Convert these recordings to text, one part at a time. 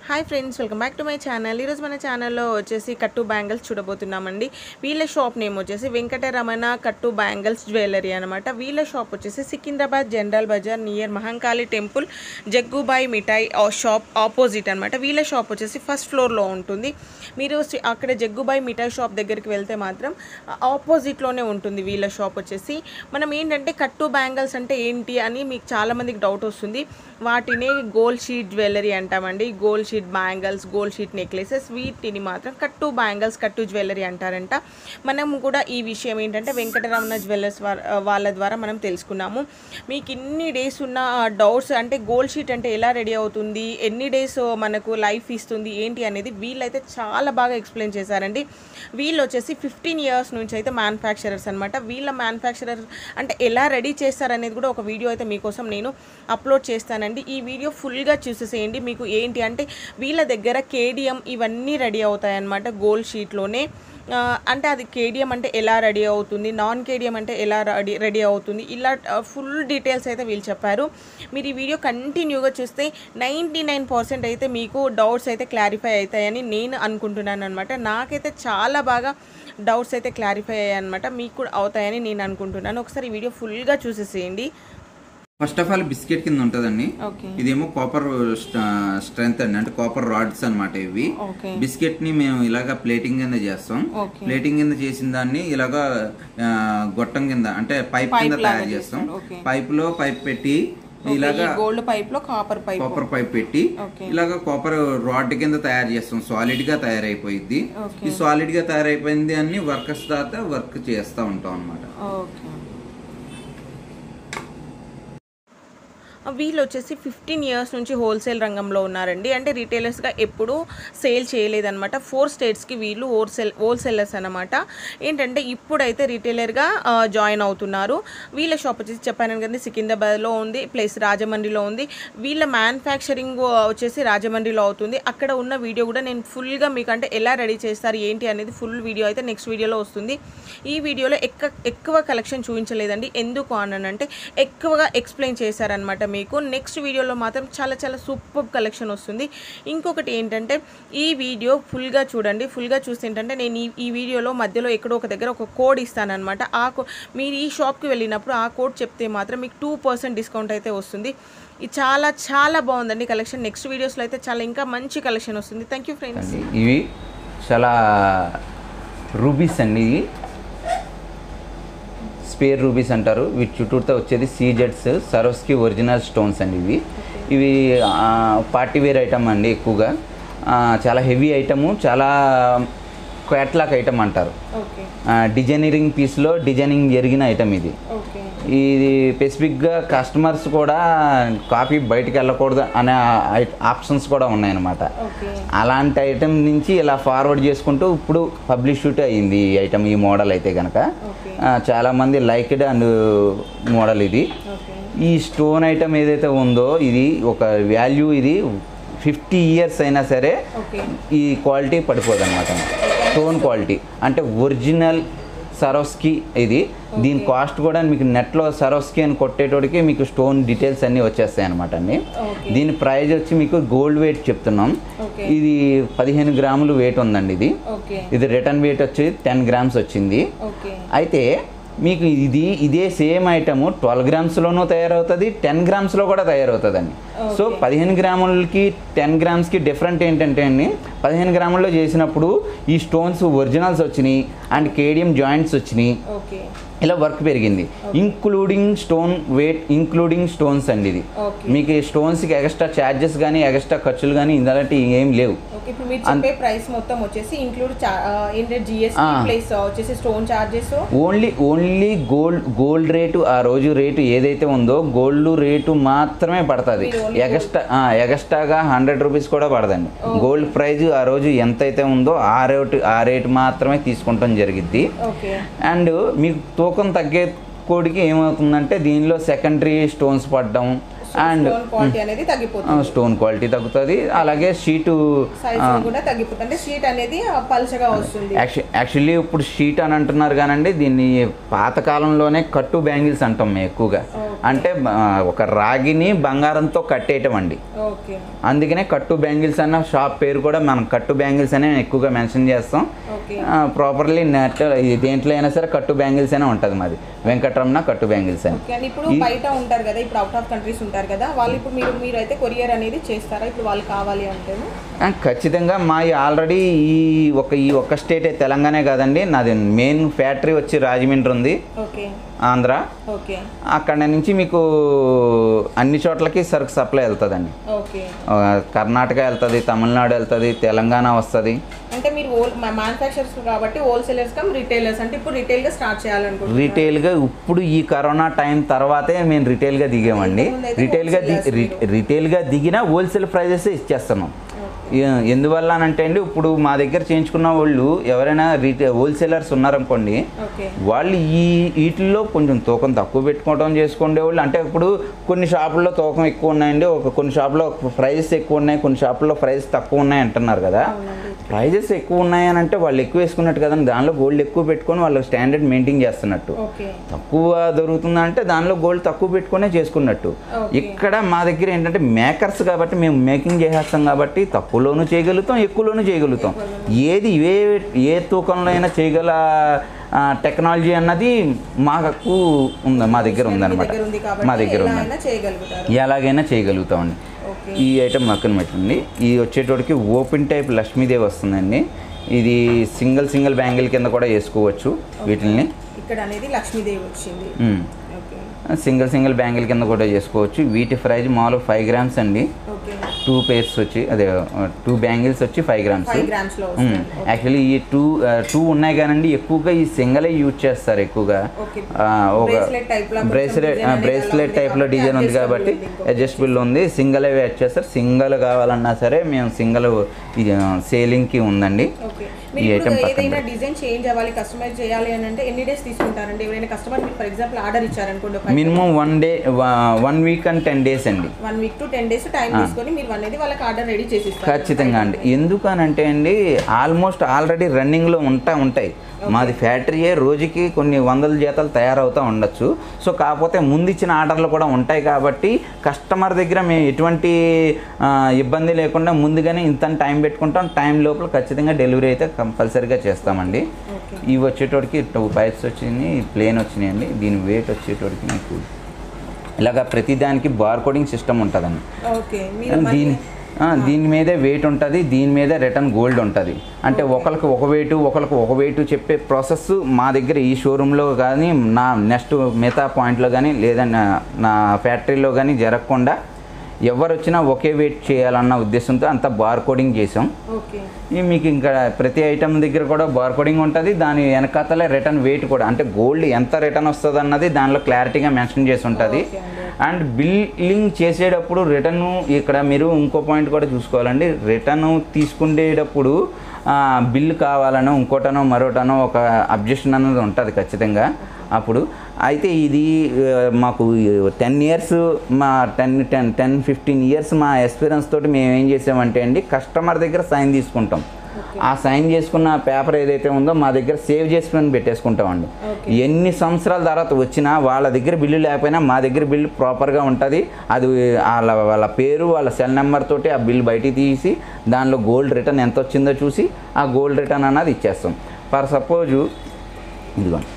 Hi friends welcome back to my channel ఈరోజు మన ఛానల్లో వచ్చేసి కట్టు బ్యాంగిల్స్ చూడబోతున్నామండి వీళ్ళ షాప్ నేమ్ వచ్చేసి వెంకటరమణ కట్టు బ్యాంగిల్స్ జ్యువెలరీ అనమాట వీళ్ళ షాప్ వచ్చేసి Secunderabad General Bazaar near Mahankali temple Jaggubai మిఠాయి ఆ షాప్ ఆపోజిట్ అనమాట వీళ్ళ షాప్ వచ్చేసి ఫస్ట్ ఫ్లోర్లో ఉంటుంది మీరు సి- అక్కడ జగ్గుబాయి మిఠాయి షాప్ దగ్గరికి వెళ్తే మాత్రం ఆపోజిట్లోనే ఉంటుంది వీళ్ళ షాప్ వచ్చేసి మనం ఏంటంటే కట్టు బ్యాంగిల్స్ అంటే ఏంటి అని మీకు చాలామందికి డౌట్ వస్తుంది వాటిని గోల్డ్ షీట్ జ్యువెలరీ అంటామండి gold sheet bangles gold sheet necklaces వీటిని మాత్రం కట్టు బ్యాంగిల్స్ కట్టు జ్యువెలరీ అంటారంట మనం కూడా ఈ విషయం ఏంటంటే వెంకటరమణ జ్యువెలర్స్ వార్- వాళ్ళ ద్వారా మనం తెలుసుకున్నాము మీకు ఇన్ని డేస్ ఉన్న డౌట్స్ అంటే గోల్డ్ షీట్ అంటే ఎలా రెడీ అవుతుంది ఎన్ని డేస్ మనకు లైఫ్ ఇస్తుంది ఏంటి అనేది వీళ్ళైతే చాలా బాగా ఎక్స్ప్లెయిన్ చేశారండి వీళ్ళు వచ్చేసి ఫిఫ్టీన్ ఇయర్స్ నుంచి అయితే మ్యానుఫ్యాక్చరర్స్ అనమాట వీళ్ళ మ్యానుఫ్యాక్చరర్ అంటే ఎలా రెడీ చేస్తారనేది కూడా ఒక వీడియో అయితే మీకోసం నేను అప్లోడ్ చేస్తానండి ఈ వీడియో ఫుల్గా చూసేసేయండి మీకు ఏంటి అంటే వీళ్ళ దగ్గర కేడిఎం ఇవన్నీ రెడీ అవుతాయి అన్నమాట గోల్డ్ షీట్లోనే ఆ, అంటే అది కేడిఎం అంటే ఎలా రెడీ అవుతుంది నాన్ కేడిఎం అంటే ఎలా రెడీ రెడీ అవుతుంది ఇలా ఫుల్ డీటెయిల్స్ అయితే వీళ్ళు చెప్పారు మీరు ఈ వీడియో కంటిన్యూగా చూస్తే నైంటీ నైన్ పర్సెంట్ అయితే మీకు డౌట్స్ అయితే క్లారిఫై అవుతాయని నేను అనుకుంటున్నాను అనమాట నాకైతే చాలా బాగా డౌట్స్ అయితే క్లారిఫై అయ్యాయి అనమాట మీకు కూడా అవుతాయని నేను అనుకుంటున్నాను ఒకసారి ఈ వీడియో ఫుల్గా చూసేసేయండి ఫస్ట్ ఆఫ్ ఆల్ బిస్కెట్ కింద ఉంటదండి ఓకే ఇదేమో కాపర్ స్ట్రెంత్ అండి అంటే కాపర్ రాడ్స్ అన్నమాట ఇవి ఓకే బిస్కెట్ ని మేము ఇలాగా ప్లేటింగ్ కింద చేస్తాం ఓకే ప్లేటింగ్ కింద చేసిన దాన్ని ఇలాగా ఆ, గొట్టం కింద అంటే పైప్ కింద Pipe లాగా తయారు చేస్తాం చేస్తారు, ఓకే. పైప్ లో పైప్ పెట్టి ఇలాగా గోల్డ్ పైప్ లో కాపర్ పైప్ కాపర్ పైప్ పెట్టి ఓకే. ఇలాగ కాపర్ రాడ్ కింద తయారు చేస్తాం సాలిడ్ గా తయారైపోయింది ఓకే. ఈ సాలిడ్ గా తయారైపోయింది అన్ని వర్కర్స్ తర్వాత వర్క్ చేస్తా ఉంటాం అన్నమాట ఓకే వీళ్ళు వచ్చేసి ఫిఫ్టీన్ ఇయర్స్ నుంచి హోల్సేల్ రంగంలో ఉన్నారండి అంటే రీటైలర్స్గా ఎప్పుడూ సేల్ చేయలేదన్నమాట ఫోర్ స్టేట్స్కి వీళ్ళు హోల్సేల్ హోల్సేలర్స్ అనమాట ఏంటంటే ఇప్పుడైతే రీటైలర్గా జాయిన్ అవుతున్నారు వీళ్ళ షాప్ వచ్చేసి చెప్పాను కదా సికింద్రాబాద్లో ఉంది ప్లస్ రాజమండ్రిలో ఉంది వీళ్ళ మ్యానుఫ్యాక్చరింగ్ వచ్చేసి రాజమండ్రిలో అవుతుంది అక్కడ ఉన్న వీడియో కూడా నేను ఫుల్గా మీకు అంటే ఎలా రెడీ చేస్తారు ఏంటి అనేది ఫుల్ వీడియో అయితే నెక్స్ట్ వీడియోలో వస్తుంది ఈ వీడియోలో ఎక్క ఎక్కువ కలెక్షన్ చూపించలేదండి ఎందుకు అనంటే ఎక్కువగా ఎక్స్ప్లెయిన్ చేశారనమాట మీకు నెక్స్ట్ వీడియోలో మాత్రం చాలా చాలా సూపర్ కలెక్షన్ వస్తుంది ఇంకొకటి ఏంటంటే ఈ వీడియో ఫుల్గా చూడండి ఫుల్గా చూస్తే ఏంటంటే నేను ఈ ఈ వీడియోలో మధ్యలో ఎక్కడో ఒక దగ్గర ఒక కోడ్ ఇస్తానన్నమాట ఆ కో మీరు ఈ షాప్కి వెళ్ళినప్పుడు ఆ కోడ్ చెప్తే మాత్రం మీకు టూ పర్సెంట్ డిస్కౌంట్ అయితే వస్తుంది ఇది చాలా చాలా బాగుందండి కలెక్షన్ నెక్స్ట్ వీడియోస్లో అయితే చాలా ఇంకా మంచి కలెక్షన్ వస్తుంది థ్యాంక్ యూ ఫ్రెండ్స్ అండి ఇవి చాలా రూబీస్ అండి ఇవి స్పేర్ రూబీస్ అంటారు వీటి చుట్టూతో వచ్చేది సీజెట్స్ సరోస్కి ఒరిజినల్ స్టోన్స్ అండి ఇవి ఇవి పార్టీ వేర్ ఐటమ్ అండి ఎక్కువగా ఆ, చాలా హెవీ ఐటము చాలా క్యాట్లాక్ ఐటమ్ అంటారు ఓకే డిజైనరింగ్ పీస్లో డిజైనింగ్ జరిగిన ఐటమ్ ఇది ఓకే ఇది స్పెసిఫిక్గా కస్టమర్స్ కూడా కాపీ బయటికి వెళ్ళకూడదు అనే ఆప్షన్స్ కూడా ఉన్నాయన్నమాట ఓకే అలాంటి ఐటమ్ నుంచి ఇలా ఫార్వర్డ్ చేసుకుంటూ ఇప్పుడు పబ్లిషిటీ అయ్యింది ఈ ఐటమ్ ఈ మోడల్ అయితే కనుక ఓకే చాలామంది లైక్డ్ అండ్ మోడల్ ఇది ఓకే ఈ స్టోన్ ఐటమ్ ఏదైతే ఉందో ఇది ఒక వాల్యూ ఇది ఫిఫ్టీ ఇయర్స్ అయినా సరే ఓకే ఈ క్వాలిటీ పడిపోదు అనమాట స్టోన్ క్వాలిటీ అంటే ఒరిజినల్ సరోస్కి ఇది దీని కాస్ట్ కూడా మీకు నెట్లో సరోస్కి అని కొట్టేటోడికి మీకు స్టోన్ డీటెయిల్స్ అన్నీ వచ్చేస్తాయి అనమాట అండి ఓకే దీని ప్రైస్ వచ్చి మీకు గోల్డ్ వెయిట్ చెప్తున్నాం ఓకే ఇది పదిహేను గ్రాములు వెయిట్ ఉందండి ఇది ఓకే ఇది రిటర్న్ వెయిట్ వచ్చి టెన్ గ్రామ్స్ వచ్చింది ఓకే అయితే మీకు ఇది ఇదే సేమ్ ఐటమ్ ట్వెల్వ్ గ్రామ్స్లోనూ తయారవుతుంది టెన్ గ్రామ్స్లో కూడా తయారవుతుందండి సో పదిహేను గ్రాములకి టెన్ గ్రామ్స్కి డిఫరెంట్ ఏంటంటే అండి పదిహేను గ్రాముల్లో చేసినప్పుడు ఈ స్టోన్స్ ఒరిజినల్స్ వచ్చినాయి అండ్ కేడియం జాయింట్స్ వచ్చినాయి ఓకే ఇలా వర్క్ పెరిగింది including stone weight including stones అండి ఇది ఓకే మీకు ఈ స్టోన్స్కి ఎక్స్ట్రా ఛార్జెస్ కానీ ఎక్స్ట్రా ఖర్చులు కానీ ఇలాంటి ఏం లేవు ఓకే ఇప్పుడు మీరు చెప్పే ప్రైస్ మొత్తం వచ్చేసి ఇంక్లూడ్ ఏంటంటే జిఎస్టీ ఆ. ప్లస్ వచ్చేసి stone charges only only gold gold rate ఆ రోజు రేటు ఏదైతే ఉందో గోల్డ్ రేటు మాత్రమే పడుతుంది మీరు only ఎగస్ట్రా ఎగస్ట్రాగా హండ్రెడ్ రూపీస్ కూడా పడదండి గోల్డ్ ప్రైజ్ ఆ రోజు ఎంత అయితే ఉందో ఆ రేటు ఆ రేటు మాత్రమే తీసుకుంటాం జరిగిద్ది ఓకే అండ్ మీకు తూకం తగ్గే కోడికి ఏమవుతుందంటే దీనిలో సెకండరీ స్టోన్స్ పడడం అండ్ స్టోన్ క్వాలిటీ అనేది తగ్గిపోతుంది స్టోన్ క్వాలిటీ తగ్గుతుంది అలాగే షీటు సైజ్ కూడా తగ్గిపోతుంది అంటే షీట్ అనేది ఆ, పలుచగా వస్తుంది యాక్చువల్లీ ఇప్పుడు షీట్ అని అంటున్నారు కానండి దీన్ని పాతకాలంలోనే కట్టు బ్యాంగిల్స్ అంటాం మేము ఎక్కువగా అంటే ఆ, ఒక రాగిని బంగారంతో కట్టేయటం అండి ఓకే అందుకనే కట్టు బ్యాంగిల్స్ అన్న షాప్ పేరు కూడా మనం కట్టు బ్యాంగిల్స్ అనే ఎక్కువగా మెన్షన్ చేస్తాం ఓకే ప్రాపర్లీ నెట్ దేంట్లో అయినా సరే కట్టు బ్యాంగిల్స్ అనే ఉంటుంది మాది వెంకటరమణ కట్టు బ్యాంగిల్స్ అని ఓకే అండి ఇప్పుడు బయట ఉంటారు కదా ఇప్పుడు అవుట్ ఆఫ్ కంట్రీస్ ఉంటారు కదా వాళ్ళు ఇప్పుడు మీరు మీరు అయితే కొరియర్ అనేది చేస్తారా ఇప్పుడు వాళ్ళు కావాలి అంటేను ఆ, ఖచ్చితంగా మా ఆల్రెడీ ఈ ఒక ఈ ఒక్క స్టేటే తెలంగాణ కాదండి నాది మెయిన్ ఫ్యాక్టరీ వచ్చి రాజమండ్రి ఉంది ఓకే ఆంధ్ర ఓకే అక్కడ నుంచి మీకు అన్ని చోట్లకి సరుకు సప్లై వెళ్తుందండి ఓకే ఆ, కర్ణాటక వెళ్తుంది తమిళనాడు వెళ్తుంది తెలంగాణ వస్తుంది అంటే మీరు హోల్ మ్యానుఫ్యాక్చర్స్ కాబట్టి హోల్సేలర్స్ కమ్ రిటైలర్స్ అంటే ఇప్పుడు రిటైల్ గా స్టార్ట్ చేయాలనుకుంటున్నారు రీటైల్గా ఇప్పుడు ఈ కరోనా టైం తర్వాతే మేము రిటైల్గా దిగామండి ఇంతకుముందు అయితే రిటైల్గా ది wholesalers రి- రిటైల్గా దిగినా హోల్సేల్ ప్రైజెస్ ఇచ్చేస్తున్నాం ఎ- ఎందువల్ల అని అంటే అండి ఇప్పుడు మా దగ్గర చేయించుకున్న వాళ్ళు ఎవరైనా రీటే హోల్సేలర్స్ ఉన్నారనుకోండి ఓకే వాళ్ళు ఈ వీటిల్లో కొంచెం తూకం తక్కువ పెట్టుకోవడం చేసుకునే వాళ్ళు అంటే ఇప్పుడు కొన్ని షాపుల్లో తూకం ఎక్కువ ఉన్నాయండి ఒక కొన్ని షాపులో ప్రైజెస్ ఎక్కువ ఉన్నాయి కొన్ని షాపుల్లో ప్రైస్ తక్కువ ఉన్నాయి అంటున్నారు కదా అవునండి ప్రైజెస్ ఎక్కువ ఉన్నాయని అంటే వాళ్ళు ఎక్కువ వేసుకున్నట్టు కదండి దానిలో గోల్డ్ ఎక్కువ పెట్టుకొని వాళ్ళ స్టాండర్డ్ మెయింటైన్ చేస్తున్నట్టు ఓకే తక్కువ దొరుకుతుందంటే దానిలో గోల్డ్ తక్కువ పెట్టుకునే చేసుకున్నట్టు Okay. ఇక్కడ మా దగ్గర ఏంటంటే మేకర్స్ కాబట్టి మేము మేకింగ్ చేసేస్తాం కాబట్టి తక్కువలోనూ చేయగలుగుతాం ఎక్కువలోనూ చేయగలుగుతాం ఏది ఏ ఏ తూకంలో అయినా చేయగల టెక్నాలజీ అన్నది మాకు ఉంది మా దగ్గర మీ ఉందన్నమాట దగ్గర ఉంది మా కాబట్టి దగ్గర ఎలా ఉందండి అయినా చేయగలుగుతారు ఎలాగైనా చేయగలుగుతామండి ఓకే ఈ ఐటమ్ పక్కన పెట్టండి ఈ వచ్చేటోడికి ఓపెన్ టైప్ లక్ష్మీదేవి వస్తుందండి ఇది సింగిల్ సింగిల్ బ్యాంగిల్ కింద కూడా వేసుకోవచ్చు వీటిని ఇక్కడ అనేది లక్ష్మీదేవి వచ్చింది ఓకే సింగిల్ సింగిల్ బ్యాంగిల్ కింద కూడా చేసుకోవచ్చు వీటి ప్రైజ్ మామూలుగా ఫైవ్ గ్రామ్స్ అండి ఓకే టూ పేర్స్ వచ్చి అదే టూ బ్యాంగిల్స్ వచ్చి ఫైవ్ గ్రామ్స్ ఫైవ్ గ్రామ్స్ లో వస్తుంది యాక్చువల్లీ ఈ టూ టూ ఉన్నాయి కానండి ఎక్కువగా ఈ సింగలే యూజ్ చేస్తారు ఎక్కువగా ఓకే ఆ, ఒక Bracelet type లా కొంచెం బ్రేస్లెట్ design అనేది బ్రేస్లెట్ అలా టైప్లో ఉంది డిజైన్ ఉంది adjustable కాబట్టి ఉంది ఇంకొకటి. అడ్జస్టబుల్ ఉంది సింగల్ అవి చేస్తారు సింగల్ కావాలన్నా సరే మేము సింగల్ సేలింగ్కి ఉందండి ఓకే ఈ మీరు item ఇప్పుడు పక్కన ఏదైనా డిజైన్ చేంజ్ అవ్వాలి కస్టమైజ్ చేయాలి అని అంటే ఎన్ని డేస్ తీసుకుంటారండి ఎవరైనా కస్టమర్ మీకు ఫర్ ఎగ్జాంపుల్ ఆర్డర్ ఇచ్చారనుకోండి minimum one day one week and ten days అండి one week to ten days time తీసుకొని మీరు అనేది వాళ్ళకి ఆర్డర్ రెడీ చేసి ఇస్తారు ఖచ్చితంగా అండి ఎందుకనంటే అండి ఆల్మోస్ట్ ఆల్రెడీ రన్నింగ్లో ఉంటా ఉంటాయి మాది ఫ్యాక్టరీయే రోజుకి కొన్ని వందల జీతాలు తయారవుతూ ఉండొచ్చు సో కాకపోతే ముందు ఇచ్చిన ఆర్డర్లు కూడా ఉంటాయి కాబట్టి కస్టమర్ దగ్గర మేము ఎటువంటి ఆ, ఇబ్బంది లేకుండా ముందుగానే ఇంత టైం పెట్టుకుంటాం టైం లోపల ఖచ్చితంగా డెలివరీ అయితే కంపల్సరీగా చేస్తామండి ఓకే ఇవి వచ్చేటోడికి టూ పైప్స్ వచ్చినాయి ప్లేన్ వచ్చినాయండి దీని వెయిట్ వచ్చేటోడికి మీకు ఇలాగ ప్రతిదానికి బార్ కోడింగ్ సిస్టమ్ ఉంటుందండి ఓకే మీరు మళ్ళీ- దీని ఆ, దీని మీదే వెయిట్ ఉంటుంది దీని మీద రిటర్న్ గోల్డ్ ఉంటుంది అంటే ఒకరికి ఒక వెయిట్ ఒకరికి ఒక వెయిట్ చెప్పే ప్రాసెస్ మా దగ్గర ఈ షోరూంలో కానీ నా నెక్స్ట్ మిగతా పాయింట్లో కానీ లేదా నా- నా ఫ్యాక్టరీలో కానీ జరగకుండా ఎవరు వచ్చినా ఒకే వెయిట్ చేయాలన్న ఉద్దేశంతో అంతా బార్ కోడింగ్ చేసాం ఓకే ఈ మీకు ఇంకా ప్రతి ఐటమ్ దగ్గర కూడా బార్ కోడింగ్ ఉంటుంది దాని వెనకాతలే రిటర్న్ వెయిట్ కూడా అంటే గోల్డ్ ఎంత రిటర్న్ వస్తుంది అన్నది దానిలో క్లారిటీగా మెన్షన్ చేసి ఉంటుంది ఓకే అండి. అండ్ బిల్లింగ్ చేసేటప్పుడు రిటర్న్ ఇక్కడ మీరు ఇంకో పాయింట్ కూడా చూసుకోవాలండి రిటర్న్ తీసుకునేటప్పుడు ఆ, బిల్ కావాలనో ఇంకోటనో మరోటనో ఒక అబ్జెక్షన్ అనేది ఉంటుంది ఖచ్చితంగా అప్పుడు అయితే ఇది ఆ, మాకు టెన్ ఇయర్స్ మా ten ten ten fifteen years మా ఎక్స్పీరియన్స్ తోటి మేము ఏం చేసామంటే అండి కస్టమర్ దగ్గర సైన్ తీసుకుంటాం ఆ సైన్ చేసుకున్న పేపర్ ఏదైతే ఉందో మా దగ్గర సేవ్ చేసుకుని పెట్టేసుకుంటామండి ఓకే. ఎన్ని సంవత్సరాల తర్వాత వచ్చినా వాళ్ళ దగ్గర బిల్లు లేకపోయినా మా దగ్గర బిల్లు ప్రాపర్గా ఉంటుంది అది వాళ్ళ వాళ్ళ పేరు వాళ్ళ సెల్ నెంబర్ తోటి ఆ బిల్ బయటికి తీసి దానిలో గోల్డ్ రిటర్న్ ఎంత వచ్చిందో చూసి ఆ గోల్డ్ రిటర్న్ అన్నది ఇచ్చేస్తాం ఫర్ సపోజు ఇదిగోండి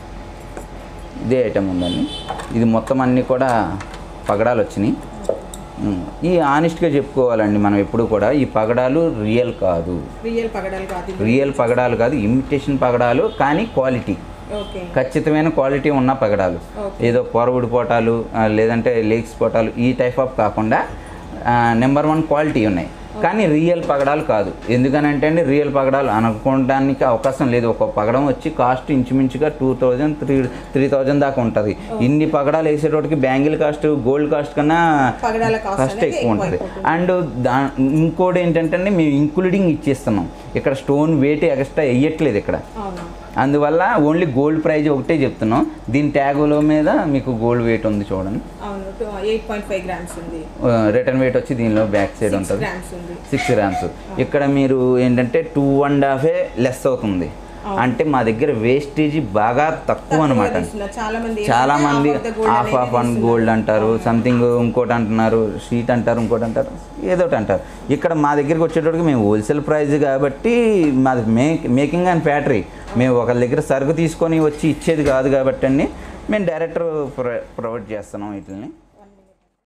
ఇదే ఐటమ్ ఉందండి ఇది మొత్తం అన్నీ కూడా పగడాలు వచ్చినాయి ఉమ్, ఈ ఆనెస్ట్గా చెప్పుకోవాలండి మనం ఎప్పుడు కూడా ఈ పగడాలు రియల్ కాదు రియల్ పగడాలు కాదు ఇది. రియల్ పగడాలు కాదు ఇమిటేషన్ పగడాలు కానీ క్వాలిటీ ఓకే ఖచ్చితమైన క్వాలిటీ ఉన్న పగడాలు Okay. ఏదో పొరవుడు పోటాలు ఆ, లేదంటే లేక్స్ పోటాలు ఈ టైప్ ఆఫ్ కాకుండా నెంబర్ వన్ క్వాలిటీ ఉన్నాయి కానీ రియల్ పగడాలు కాదు ఎందుకనంటే అండి రియల్ పగడాలు అనుకోవడానికి అవకాశం లేదు ఒక పగడం వచ్చి కాస్ట్ ఇంచుమించుగా two thousand three three thousand దాకా ఉంటుంది ఇన్ని పగడాలు వేసేటోటికి బ్యాంగిల్ కాస్ట్ గోల్డ్ కాస్ట్ కన్నా పగడాల కాస్ట్ కాస్ట్ అనేది ఎక్కువ ఉంటుంది ఎక్కువ అండ్ దా ఇంకోటి ఏంటంటే అండి మేము ఇంక్లూడింగ్ ఇచ్చేస్తున్నాం ఇక్కడ స్టోన్ వెయిట్ ఎక్స్ట్రా వేయట్లేదు ఇక్కడ అవునా అందువల్ల ఓన్లీ గోల్డ్ ప్రైజ్ ఒకటే చెప్తున్నాం దీని ట్యాగులో మీద మీకు గోల్డ్ వెయిట్ ఉంది చూడండి అవును ఎయిట్ పాయింట్ ఫైవ్ గ్రామ్స్ ఉంది రిటర్న్ వెయిట్ వచ్చి దీనిలో బ్యాక్ సైడ్ సిక్స్ ఉంటుంది గ్రామ్స్ ఉంది సిక్స్ గ్రామ్స్ ఇక్కడ మీరు ఏంటంటే టూ అండ్ హాఫే లెస్ అవుతుంది అంటే మా దగ్గర వేస్టేజ్ బాగా తక్కువ అనమాట తీస్తున్నారు. చాలా మంది చాలా ఏంటంటే మంది half of the gold half అనేది ఆఫ్ అండ్ తీస్తున్నారు. గోల్డ్ అంటారు సంథింగ్ ఇంకోటి అంటున్నారు షీట్ అంటారు ఇంకోటి అంటారు ఏదో ఒకటి అంటారు ఇక్కడ మా దగ్గరికి వచ్చేటప్పటికి మేము హోల్సేల్ ప్రైస్ కాబట్టి మాది మేక్ మేకింగ్ అండ్ ఫ్యాక్టరీ మేము ఒకరి దగ్గర సరుకు తీసుకొని వచ్చి ఇచ్చేది కాదు కాబట్టి అండి మేము డైరెక్ట్ ప్రొవైడ్ చేస్తున్నాం వీటిని